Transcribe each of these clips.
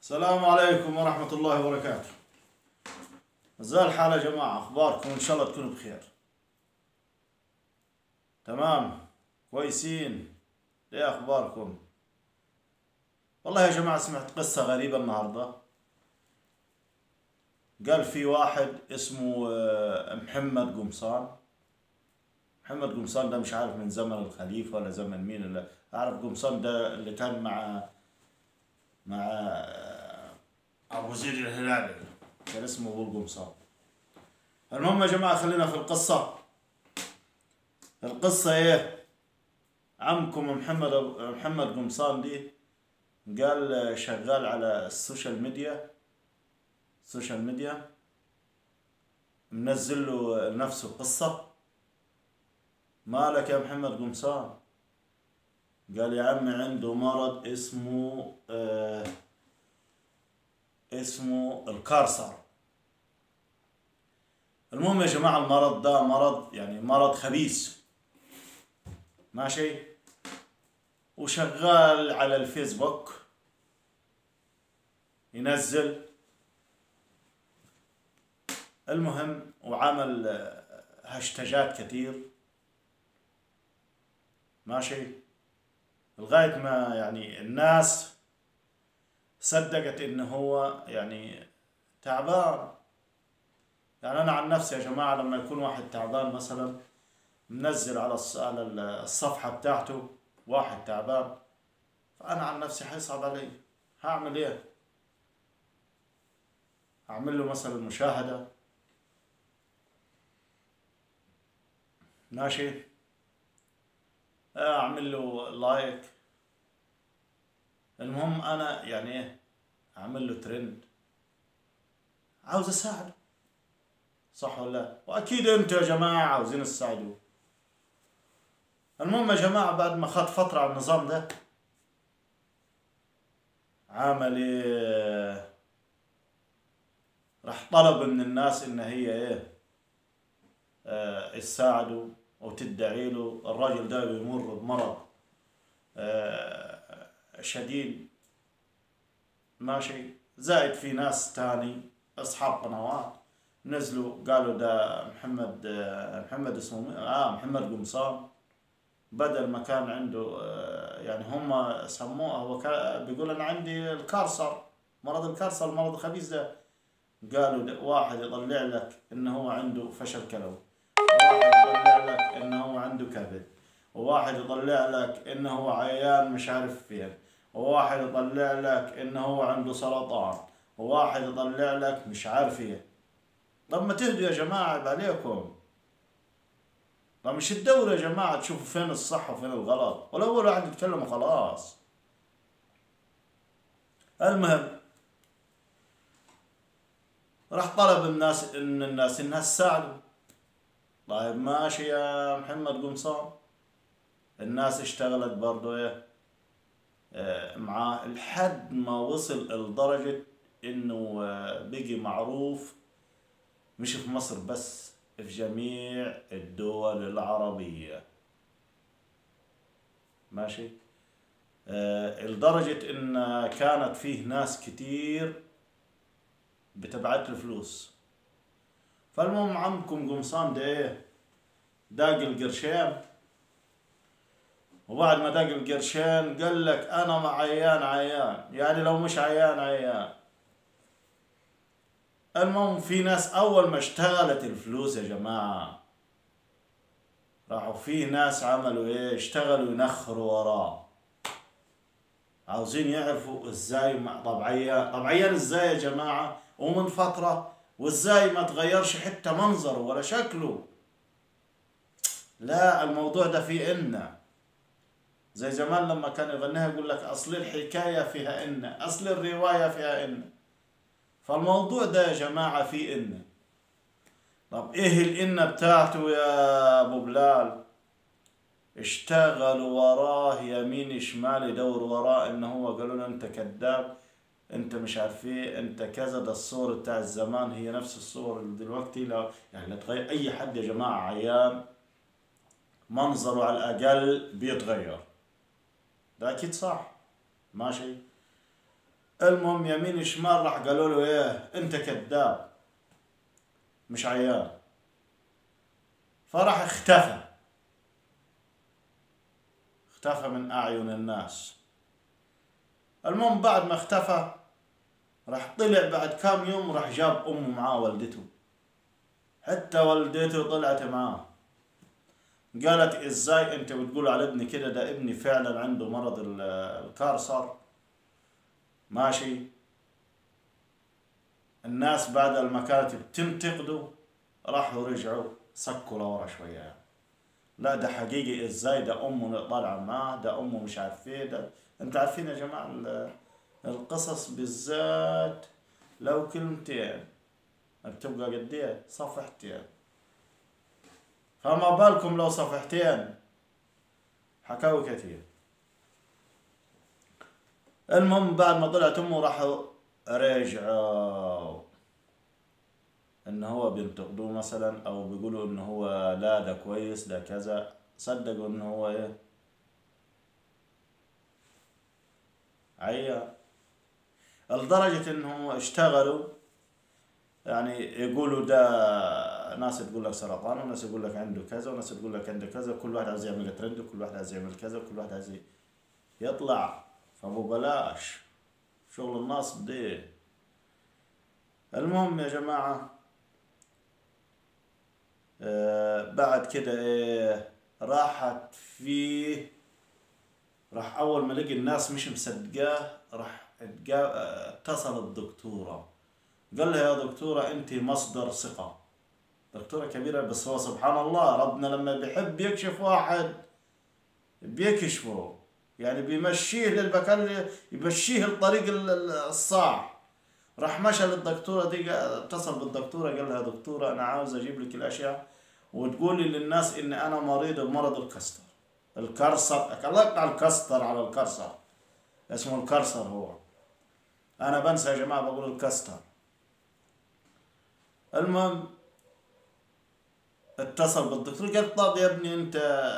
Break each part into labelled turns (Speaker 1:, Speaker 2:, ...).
Speaker 1: السلام عليكم ورحمة الله وبركاته زال الحال يا جماعة أخباركم إن شاء الله تكونوا بخير تمام كويسين إيه أخباركم والله يا جماعة سمعت قصة غريبة النهاردة قال في واحد اسمه آه، محمد قمصان محمد قمصان ده مش عارف من زمن الخليفة ولا زمن مين ولا أعرف قمصان ده اللي كان مع مع آه، أبو زيد الهلالي كان اسمه أبو القمصان المهم يا جماعة خلينا في القصة القصة إيه عمكم محمد محمد قمصان دي قال شغال على السوشيال ميديا السوشيال ميديا منزل له نفسه قصة مالك يا محمد قمصان قال يا عمي عنده مرض اسمه آه اسمه الكارسر المهم يا جماعة المرض ده مرض يعني مرض خبيث ماشي وشغال على الفيسبوك ينزل المهم وعمل آه، هاشتاجات كتير ماشي لغاية ما يعني الناس صدقت انه هو يعني تعبان يعني انا عن نفسي يا جماعة لما يكون واحد تعبان مثلا منزل على الص- على الصفحة بتاعته واحد تعبان فانا عن نفسي حيصعب علي هعمل ايه اعمل له مثلا مشاهدة ماشي اعمل له لايك المهم انا يعني ايه اعمل له ترند عاوز اساعده صح ولا لا واكيد انتوا يا جماعه عاوزين تساعدوه المهم يا جماعه بعد ما خد فتره على النظام ده عمل ايه راح طلب من الناس ان هي ايه آه تساعده وتدعي له الراجل ده بيمر بمرض آه شديد ماشي زائد في ناس تاني اصحاب قنوات نزلوا قالوا ده محمد آه، محمد اسمه مين؟ اه محمد قمصان بدل ما كان عنده آه، يعني هم سموه هو كا- بيقول انا عندي الكارسر مرض الكارسر المرض الخبيث ده قالوا ده واحد يطلع لك انه هو عنده فشل كلوي وواحد يطلع لك انه هو عنده كبد وواحد يطلع لك انه هو عيان مش عارف فين وواحد يطلع لك انه هو عنده سرطان وواحد يطلع لك مش عارف ايه طب ما تهدوا يا جماعة عيب عليكم طب مش تدوروا يا جماعة تشوفوا فين الصح وفين الغلط ولا أول واحد يتكلم وخلاص المهم راح طلب الناس ان الناس انها تساعده طيب ماشي يا محمد قمصان الناس اشتغلت برضو ايه آه، معاه لحد ما وصل لدرجة انه آه، بقي معروف مش في مصر بس في جميع الدول العربية ماشي آه لدرجة ان كانت فيه ناس كتير بتبعت له فلوس فالمهم عمكم قمصان ده ايه داق القرشين وبعد ما داق القرشين قال لك انا مع عيان عيان يعني لو مش عيان عيان المهم في ناس اول ما اشتغلت الفلوس يا جماعة راحوا في ناس عملوا ايه اشتغلوا ينخروا وراه عاوزين يعرفوا ازاي ما طب عيان طب عيان ازاي يا جماعة ومن فترة وازاي ما تغيرش حتى منظره ولا شكله لا الموضوع ده فيه إن زي زمان لما كان يغنيها يقول لك أصل الحكاية فيها إن أصل الرواية فيها إن فالموضوع ده يا جماعة فيه إن طب إيه الإن بتاعته يا أبو بلال اشتغلوا وراه يمين شمال يدوروا وراه إن هو قالوا له أنت كذاب أنت مش عارف إيه أنت كذا ده الصور بتاع الزمان هي نفس الصور اللي دلوقتي لا يعني لا تغير أي حد يا جماعة عيان منظره على الأقل بيتغير ده أكيد صح ماشي المهم يمين شمال راح قالوا له ايه انت كذاب مش عيان فراح اختفى اختفى من اعين الناس المهم بعد ما اختفى راح طلع بعد كام يوم راح جاب امه معاه والدته حتى والدته طلعت معاه قالت ازاي انت بتقول على ابني كده ده ابني فعلا عنده مرض ال- الكارسر ماشي الناس بعد ما كانت بتنتقده راحوا رجعوا سكوا لورا شوية يعني. لا ده حقيقي ازاي ده امه طالعة معاه ده امه مش عارف ايه ده انتوا عارفين يا جماعة ال- القصص بالذات لو كلمتين بتبقى قد ايه صفحتين فما بالكم لو صفحتين حكاوي كثير المهم بعد ما طلعت امه راحوا رجعوا ان هو بينتقدوه مثلا او بيقولوا ان هو لا ده كويس ده كذا صدقوا ان هو ايه عيا لدرجة انهم اشتغلوا يعني يقولوا ده ناس تقول لك سرطان وناس يقول لك عنده كذا وناس تقول لك عنده كذا كل واحد عايز يعمل ترند وكل واحد عايز يعمل كذا وكل واحد عايز يطلع فابو بلاش شغل الناس دي المهم يا جماعة آه بعد كده ايه راحت فيه راح اول ما لقي الناس مش مصدقاه راح اتجا- آه، اتصل الدكتورة قال لها يا دكتورة انت مصدر ثقة دكتورة كبيرة بس هو سبحان الله ربنا لما بيحب يكشف واحد بيكشفه يعني بيمشيه للمكان اللي يمشيه الطريق ال- ال- الصح راح مشى للدكتورة دي قا- اتصل بالدكتورة قال لها يا دكتورة أنا عاوز أجيب لك الأشياء وتقولي للناس إن أنا مريض بمرض الكستر الكرسر الله يقطع الكستر على الكرسر اسمه الكرسر هو أنا بنسى يا جماعة بقول الكستر المهم اتصل بالدكتور قال طب يا ابني انت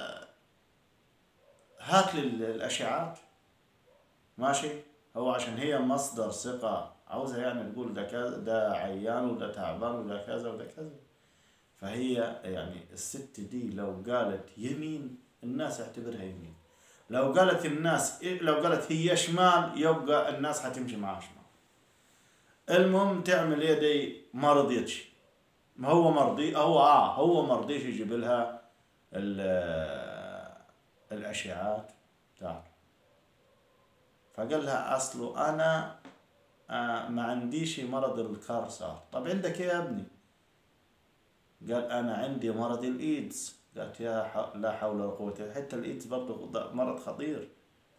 Speaker 1: هات لي ال- الاشعاعات ماشي هو عشان هي مصدر ثقة عاوزة يعني تقول ده كذا ده عيان وده تعبان وده كذا وده كذا فهي يعني الست دي لو قالت يمين الناس اعتبرها يمين لو قالت الناس لو قالت هي شمال يبقى الناس حتمشي معها شمال المهم تعمل ايه دي ما رضيتش ما هو مرضي هو اه هو مرضيش يجيب لها ال- الاشعاعات بتاعته فقال لها اصله انا آه ما عنديش مرض الكارسر طب عندك ايه يا ابني قال انا عندي مرض الايدز قالت يا ح... لا حول ولا قوه إلا- حتى الايدز برضه ض- مرض خطير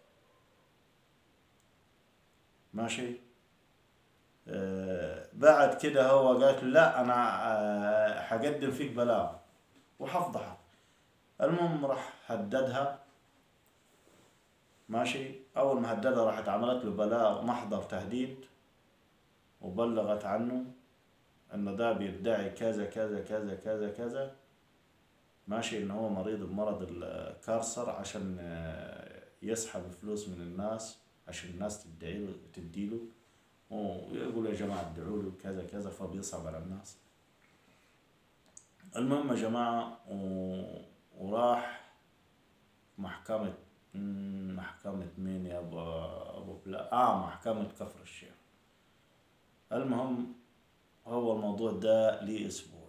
Speaker 1: ماشي آه، بعد كده هو قالت له لا انا آه، حقدم فيك بلاغ وحفضحك المهم راح هددها ماشي اول ما هددها راحت عملت له بلاغ محضر تهديد وبلغت عنه انه ده بيدعي كذا كذا كذا كذا كذا ماشي ان هو مريض بمرض الكارسر عشان آه، يسحب فلوس من الناس عشان الناس تدعي له تديله ويقول يا جماعة ادعوا له كذا كذا فبيصعب على الناس المهم يا جماعة و- وراح محكمة مم، محكمة مين يا أبو أبو بلا آه محكمة كفر الشيخ المهم هو الموضوع ده ليه أسبوع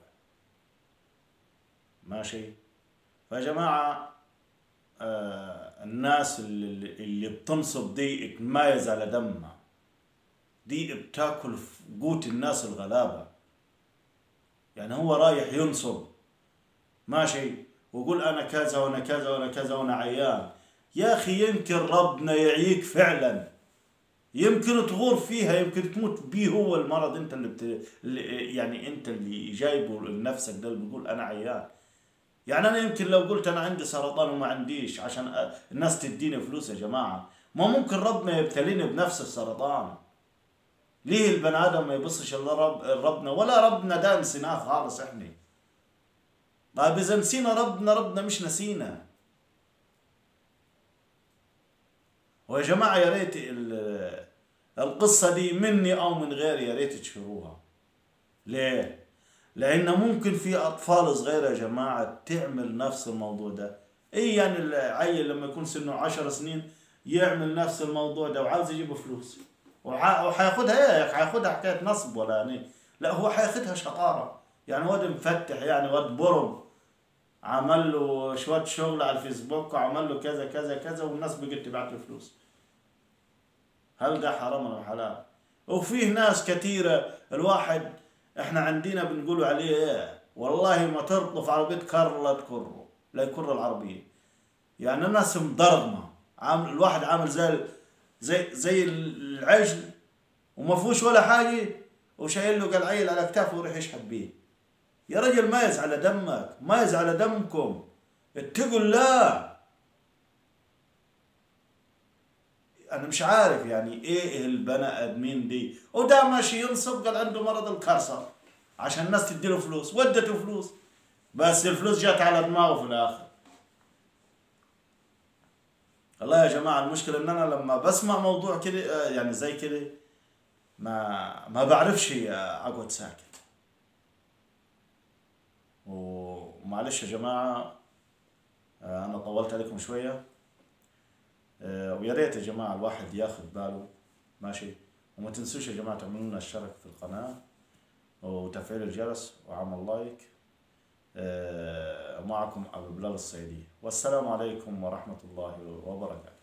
Speaker 1: ماشي فيا جماعة آه الناس اللي, اللي بتنصب دي تمايز على دمها دي بتاكل في قوت الناس الغلابة يعني هو رايح ينصب ماشي ويقول انا كذا وانا كذا وانا كذا وانا عيان يا اخي يمكن ربنا يعيك فعلا يمكن تغور فيها يمكن تموت بيه هو المرض انت اللي, بت... اللي يعني انت اللي جايبه لنفسك ده اللي بيقول انا عيان يعني انا يمكن لو قلت انا عندي سرطان وما عنديش عشان أ- الناس تديني فلوس يا جماعه ما ممكن ربنا يبتليني بنفس السرطان ليه البني ادم ما يبصش الا رب ربنا ولا ربنا ده نسيناه خالص احنا طيب اذا نسينا ربنا ربنا مش نسينا ويا جماعه يا ريت ال- القصة دي مني أو من غيري يا ريت تشهروها ليه؟ لأن ممكن في أطفال صغيرة يا جماعة تعمل نفس الموضوع ده إيه يعني العيل لما يكون سنه عشر سنين يعمل نفس الموضوع ده وعاوز يجيب فلوس وح- وحياخدها ايه حياخدها حكاية نصب ولا يعني لا هو حياخدها شطارة يعني واد مفتح يعني واد برم عمل له شوية شغل على الفيسبوك وعمل له كذا كذا كذا والناس بقت تبعت له فلوس هل ده حرام ولا حلال وفيه ناس كثيرة الواحد احنا عندنا بنقولوا عليه ايه والله ما ترطف عربية كر لا تكره لا يكر العربية يعني الناس مضرمة عامل الواحد عامل زي ال- زي زي العجل وما فيهوش ولا حاجة وشايل له قلعيل على كتافه ويروح يشحت بيه يا رجل مايز على دمك مايز على دمكم اتقوا الله انا مش عارف يعني ايه البني ادمين دي وده ماشي ينصب قال عنده مرض الكرسر عشان الناس تديله فلوس ودته فلوس بس الفلوس جات على دماغه في الاخر والله يا جماعة المشكلة ان انا لما بسمع موضوع كده آه، يعني زي كده ما ما بعرفش آه، اقعد ساكت ومعلش يا جماعة آه، انا طولت عليكم شوية آه، ويا ريت يا جماعة الواحد ياخد باله ماشي وما تنسوش يا جماعة تعملوا لنا اشتراك في القناة وتفعيل الجرس وعمل لايك آه، معكم أبو بلال الصيدي والسلام عليكم ورحمة الله وبركاته